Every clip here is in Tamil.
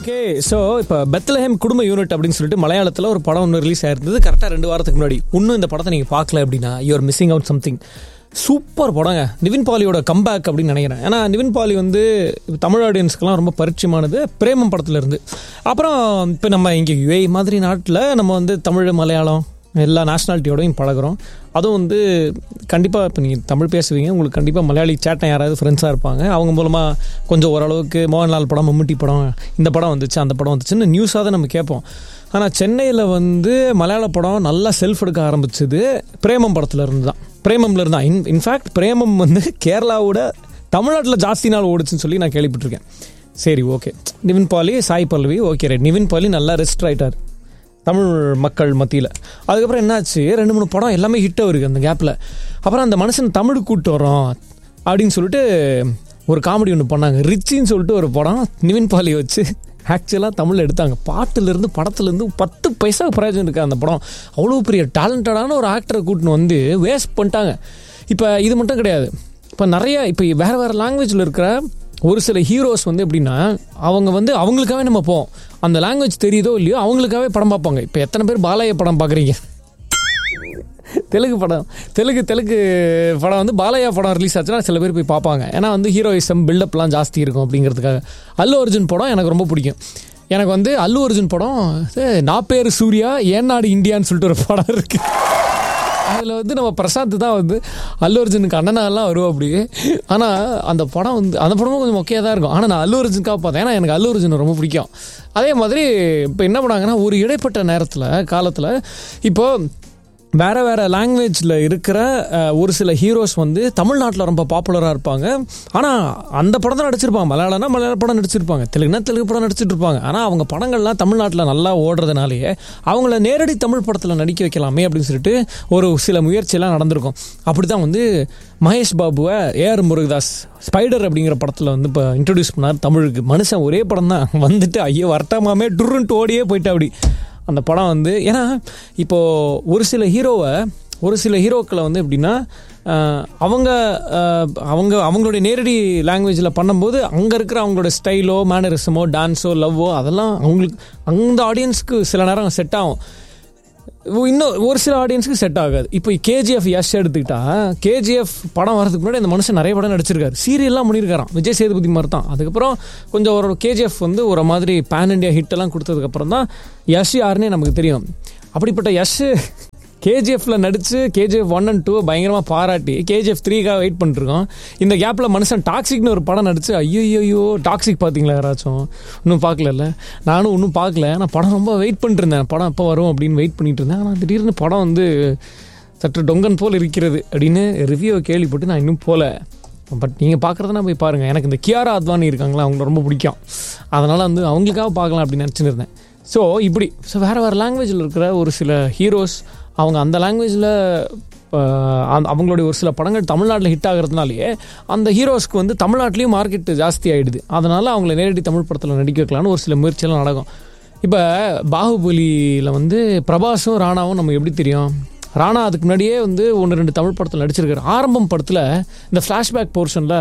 ஓகே ஸோ இப்போ பெத்லஹேம் குடும்ப யூனிட் அப்படின்னு சொல்லிட்டு மலையாளத்தில் ஒரு படம் ஒன்று ரிலீஸ் ஆயிருந்தது கரெக்டாக ரெண்டு வாரத்துக்கு முன்னாடி இன்னும் இந்த படத்தை நீங்கள் பார்க்கல அப்படின்னா you are missing out something super படங்க நிவின் பாலியோட கம்பேக் அப்படின்னு நினைக்கிறேன் ஏன்னா நிவின் பாலி வந்து தமிழ் ஆடியன்ஸ்க்கெல்லாம் ரொம்ப பரிச்சயமானது பிரேமம் படத்துல இருந்து அப்புறம் இப்போ நம்ம இங்கே யுஏ மாதிரி நாட்டில் நம்ம வந்து தமிழ் மலையாளம் எல்லா நேஷ்னாலிட்டியோடையும் பழகுறோம் அதுவும் வந்து கண்டிப்பாக இப்போ நீங்கள் தமிழ் பேசுவீங்க உங்களுக்கு கண்டிப்பாக மலையாளி சேட்டை யாராவது ஃப்ரெண்ட்ஸாக இருப்பாங்க அவங்க மூலமாக கொஞ்சம் ஓரளவுக்கு மோகன்லால் படம் மம்முட்டி படம் இந்த படம் வந்துச்சு அந்த படம் வந்துச்சுன்னு நியூஸாக தான் நம்ம கேட்போம் ஆனால் சென்னையில் வந்து மலையாள படம் நல்லா செல்ஃப் எடுக்க ஆரம்பிச்சது பிரேமம் படத்துல இருந்து தான் பிரேமம்ல இருந்தா இன் இன்ஃபேக்ட் பிரேமம் வந்து கேரளாவோட தமிழ்நாட்டில் ஜாஸ்தி நாள் ஓடுச்சுன்னு சொல்லி நான் கேள்விப்பட்டிருக்கேன் சரி okay Nivin Pauly Sai Pallavi okay right Nivin Pauly நல்லா ரெஸ்ட் ஆயிட்டார் தமிழ் மக்கள் மத்தியில் அதுக்கப்புறம் என்னாச்சு ரெண்டு மூணு படம் எல்லாமே ஹிட் அவருக்கு அந்த கேப்பில் அப்புறம் அந்த மனுஷன் தமிழ் கூட்டு வரோம் அப்படின்னு சொல்லிட்டு ஒரு காமெடி ஒன்று பண்ணாங்க ரிச்சின்னு சொல்லிட்டு ஒரு படம் நிவின் பாலி வச்சு ஆக்சுவலாக தமிழில் எடுத்தாங்க பாட்டுலேருந்து படத்துலேருந்து பத்து பைசா பிரயோஜனம் இருக்குது அந்த படம் அவ்வளோ பெரிய டேலண்டடான ஒரு ஆக்டரை கூட்டின்னு வந்து வேஸ்ட் பண்ணிட்டாங்க இப்போ இது மட்டும் கிடையாது இப்போ நிறைய இப்போ வேறு வேறு லாங்குவேஜில் இருக்கிற ஒரு சில ஹீரோஸ் வந்து எப்படின்னா அவங்க வந்து அவங்களுக்காகவே நம்ம போவோம் அந்த லாங்குவேஜ் தெரியுதோ இல்லையோ அவங்களுக்காகவே படம் பார்ப்பாங்க இப்போ எத்தனை பேர் பாலைய படம் பார்க்குறீங்க தெலுங்கு படம் தெலுங்கு தெலுங்கு படம் வந்து பாலையா படம் ரிலீஸ் ஆச்சுன்னா சில பேர் போய் பார்ப்பாங்க ஏன்னா வந்து ஹீரோயிசம் பில்டப்லாம் ஜாஸ்தி இருக்கும் அப்படிங்கிறதுக்காக அல்லு அர்ஜுன் படம் எனக்கு ரொம்ப பிடிக்கும் எனக்கு வந்து அல்லு அர்ஜுன் படம் இது, நான் பேர் சூர்யா ஏன் நாடு இந்தியான்னு சொல்லிட்டு ஒரு படம் இருக்கு அதில் வந்து நம்ம பிரசாந்த் தான் வந்து அல்லு அர்ஜுனுக்கு அண்ணனாலாம் வருவோம் அப்படி ஆனால் அந்த படம் வந்து அந்த படமும் கொஞ்சம் மொக்கையாக தான் இருக்கும் ஆனால் நான் அல்லு அர்ஜுனுக்காக பார்த்தேன் ஏன்னா எனக்கு அல்லு அர்ஜுன் ரொம்ப பிடிக்கும் அதே மாதிரி இப்போ என்ன பண்ணாங்கன்னா ஒரு இடைப்பட்ட நேரத்தில் காலத்தில் இப்போ வேற வேற லாங்குவேஜில் இருக்கிற அஹ், ஒரு சில ஹீரோஸ் வந்து தமிழ்நாட்டில் ரொம்ப பாப்புலராக இருப்பாங்க ஆனால் அந்த படம் தான் நடிச்சிருப்பாங்க மலையாளம்னா மலையாள படம் நடிச்சிருப்பாங்க தெலுங்குனா தெலுங்கு படம் நடிச்சிட்டு இருப்பாங்க ஆனால் அவங்க படங்கள்லாம் தமிழ்நாட்டில் நல்லா ஓடுறதுனாலேயே அவங்கள நேரடி தமிழ் படத்தில் நடிக்க வைக்கலாமே அப்படின்னு சொல்லிட்டு ஒரு சில முயற்சியெல்லாம் நடந்திருக்கும் அப்படி தான் வந்து மகேஷ் பாபுவை ஏஆர் முருகதாஸ் ஸ்பைடர் அப்படிங்கிற படத்தில் வந்து இப்போ இன்ட்ரடியூஸ் பண்ணார் தமிழுக்கு மனுஷன் ஒரே படம் தான் வந்துட்டு ஐயோ வரட்டாமாமே டுருன்ட்டு ஓடியே போயிட்டு அப்படி அந்த படம் வந்து ஏன்னா இப்போது ஒரு சில ஹீரோவை ஒரு சில ஹீரோக்களை வந்து எப்படின்னா ஆஹ், அவங்க ஆஹ், அவங்க அவங்களுடைய நேரடி லாங்குவேஜில் பண்ணும்போது அங்கே இருக்கிற அவங்களோட ஸ்டைலோ மேனரிசமோ டான்ஸோ லவ்வோ அதெல்லாம் அவங்களுக்கு அந்த ஆடியன்ஸ்க்கு சில நேரம் செட் ஆகும் இன்னும் ஒரு சில ஆடியன்ஸ்க்கு செட் ஆகாது இப்போ கேஜிஎஃப் யஷ் எடுத்துக்கிட்டா கேஜிஎஃப் படம் வரதுக்கு முன்னாடி இந்த மனுஷன் நிறைய படம் நடிச்சிருக்காரு சீரியல்லாம் பண்ணியிருக்காராம் விஜய் சேதுபதி மாதிரி தான் அதுக்கப்புறம் கொஞ்சம் ஒரு கேஜிஎஃப் வந்து ஒரு மாதிரி பேன் இண்டியா ஹிட் எல்லாம் கொடுத்ததுக்கப்புறம் தான் யஷ் யாருன்னே நமக்கு தெரியும் அப்படிப்பட்ட யஷ் கேஜிஎஃப்ல நடிச்சு கேஜிஎஃப் ஒன் அண்ட் டூ பயங்கரமாக பாராட்டி கேஜிஎஃப் த்ரீக்காக வெயிட் பண்ணிருக்கோம் இந்த கேப்பில் மனுஷன் டாக்ஸிக்னு ஒரு படம் நடிச்சு ஐயோ டாக்ஸிக் பார்த்தீங்களா யாராச்சும் இன்னும் பார்க்கல நானும் இன்னும் பார்க்கல ஆனால் படம் ரொம்ப வெயிட் பண்ணிட்டு இருந்தேன் படம் எப்போ வரும் அப்படின்னு வெயிட் பண்ணிட்டு இருந்தேன் ஆனால் திடீர்னு படம் வந்து சற்று டொங்கன் போல் இருக்கிறது அப்படின்னு ரிவ்யூவை கேள்விப்பட்டு நான் இன்னும் போல பட் நீங்கள் பார்க்குறதுனா போய் பாருங்கள் எனக்கு இந்த கியாரா அத்வானி இருக்காங்களா அவங்க ரொம்ப பிடிக்கும் அதனால் வந்து அவங்களுக்காக பார்க்கலாம் அப்படின்னு நினச்சின்னு இருந்தேன் ஸோ இப்படி ஸோ வேறு வேறு லாங்குவேஜில் இருக்கிற ஒரு சில ஹீரோஸ் அவங்க அந்த லாங்குவேஜில் அவங்களுடைய ஒரு சில படங்கள் தமிழ்நாட்டில் ஹிட் ஆகிறதுனாலேயே அந்த ஹீரோஸ்க்கு வந்து தமிழ்நாட்டிலையும் மார்க்கெட் ஜாஸ்தி ஆகிடுது அதனால் அவங்கள நேரடி தமிழ் படத்தில் நடிக்க வைக்கலான்னு ஒரு சில முயற்சியெல்லாம் நடக்கும் இப்போ பாகுபலியில் வந்து பிரபாஸும் ராணாவும் நம்ம எப்படி தெரியும் ராணா அதுக்கு முன்னாடியே வந்து ஒன்று ரெண்டு தமிழ் படத்தில் நடிச்சிருக்காரு ஆரம்பம் படத்தில் இந்த ஃப்ளாஷ்பேக் போர்ஷனில்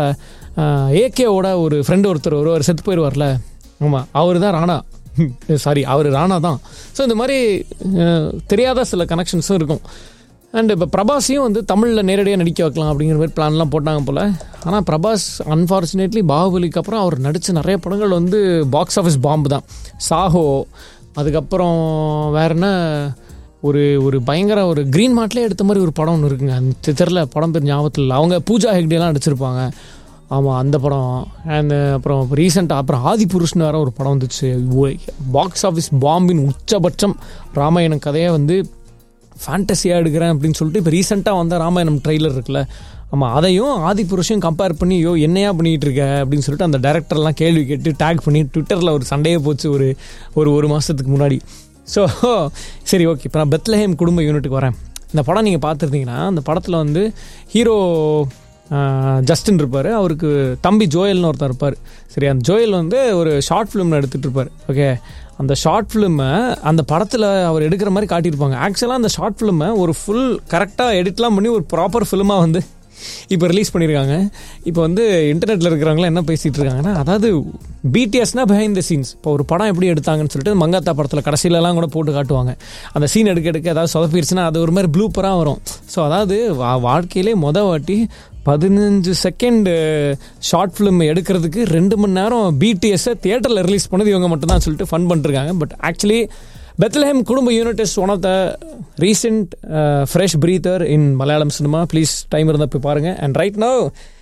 ஏகேவோட ஒரு ஃப்ரெண்டு ஒருத்தர் ஒருவர் செத்து போயிடுவார்ல ஆமாம் அவர் தான் ராணா சாரி அவர் ராணா தான் ஸோ இந்த மாதிரி அஹ், தெரியாத சில கனெக்ஷன்ஸும் இருக்கும் அண்ட் இப்போ பிரபாஸையும் வந்து தமிழில் நேரடியாக நடிக்க வைக்கலாம் அப்படிங்கிற மாதிரி பிளான்லாம் போட்டாங்க போல் ஆனால் பிரபாஸ் அன்ஃபார்ச்சுனேட்லி பாகுபலிக்கு அப்புறம் அவர் நடித்த நிறைய படங்கள் வந்து பாக்ஸ் ஆஃபீஸ் பாம்பு தான் சாஹோ அதுக்கப்புறம் வேற என்ன ஒரு ஒரு பயங்கர ஒரு க்ரீன் மார்ட்லேயே எடுத்த மாதிரி ஒரு படம் ஒன்று இருக்குங்க அந்த தெரில படம் பேர் ஞாபகத்தில் இல்லை அவங்க பூஜா ஹெக்டேலாம் நடிச்சிருப்பாங்க ஆமாம் அந்த படம் அண்ட் அப்புறம் ரீசெண்டாக அப்புறம் ஆதி புருஷ்னு வேற ஒரு படம் வந்துச்சு பாக்ஸ் ஆஃபீஸ் பாம்பின் உச்சபட்சம் ராமாயணம் கதையை வந்து ஃபேண்டஸியாக எடுக்கிறேன் அப்படின்னு சொல்லிட்டு இப்போ ரீசெண்டாக வந்த ராமாயணம் ட்ரெய்லர் இருக்குல்ல ஆமாம் அதையும் ஆதி புருஷையும் கம்பேர் பண்ணி யோ என்னையா பண்ணிகிட்டு இருக்க அப்படின்னு சொல்லிட்டு அந்த டேரக்டர்லாம் கேள்வி கேட்டு டேக் பண்ணி ட்விட்டரில் ஒரு சண்டையே போச்சு ஒரு ஒரு ஒரு மாதத்துக்கு முன்னாடி ஸோ சரி ஓகே இப்போ நான் பெத்லஹேம் குடும்ப யூனிட்டுக்கு வரேன் இந்த படம் நீங்கள் பார்த்துருந்தீங்கன்னா அந்த படத்தில் வந்து ஹீரோ ஜஸ்டின் இருப்பார் அவருக்கு தம்பி ஜோயல்னு ஒருத்தர் இருப்பார் சரி அந்த ஜோயல் வந்து ஒரு ஷார்ட் ஃபிலிம் எடுத்துகிட்டு இருப்பார் ஓகே அந்த ஷார்ட் ஃபிலிமை அந்த படத்தில் அவர் எடுக்கிற மாதிரி காட்டியிருப்பாங்க ஆக்சுவலாக அந்த ஷார்ட் ஃபிலிமை ஒரு ஃபுல் கரெக்டாக எடிட்லாம் பண்ணி ஒரு ப்ராப்பர் ஃபிலிமாக வந்து இப்போ ரிலீஸ் பண்ணியிருக்காங்க இப்போ வந்து இன்டர்நெட்டில் இருக்கிறவங்களாம் என்ன பேசிகிட்டு இருக்காங்கன்னா அதாவது பிடிஎஸ்னா பிஹைண்ட் த சீன்ஸ் இப்போ ஒரு படம் எப்படி எடுத்தாங்கன்னு சொல்லிட்டு மங்காத்தா படத்தில் கடைசியிலலாம் கூட போட்டு காட்டுவாங்க அந்த சீன் எடுக்க எடுக்க ஏதாவது சொதப்பிடுச்சுன்னா அது ஒரு மாதிரி ப்ளூப்பராக வரும் ஸோ அதாவது வா- வாழ்க்கையிலே மொதல் வாட்டி பதினஞ்சு செகண்ட் ஷார்ட் ஃபிலிம் எடுக்கிறதுக்கு ரெண்டு மணி நேரம் பிடிஎஸ்ஸை தியேட்டரில் ரிலீஸ் பண்ணது இவங்க மட்டும்தான் சொல்லிட்டு ஃபன் பண்ணிருக்காங்க but actually Bethlehem Kudumba unit is one of the recent fresh breather in Malayalam cinema please time இருந்தால் போய் பாருங்கள் அண்ட் ரைட் நோ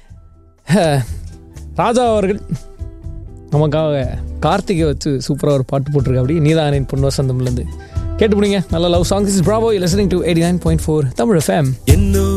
ராஜா அவர்கள் நமக்காக கார்த்திகை வச்சு சூப்பராக ஒரு பாட்டு போட்டிருக்க அப்படி நீதான் பொண்ணு வசந்தம்லேருந்து கேட்டு பிடிங்க நல்ல love songs is bravo listening to eighty nine point four Tamil FM என்னோ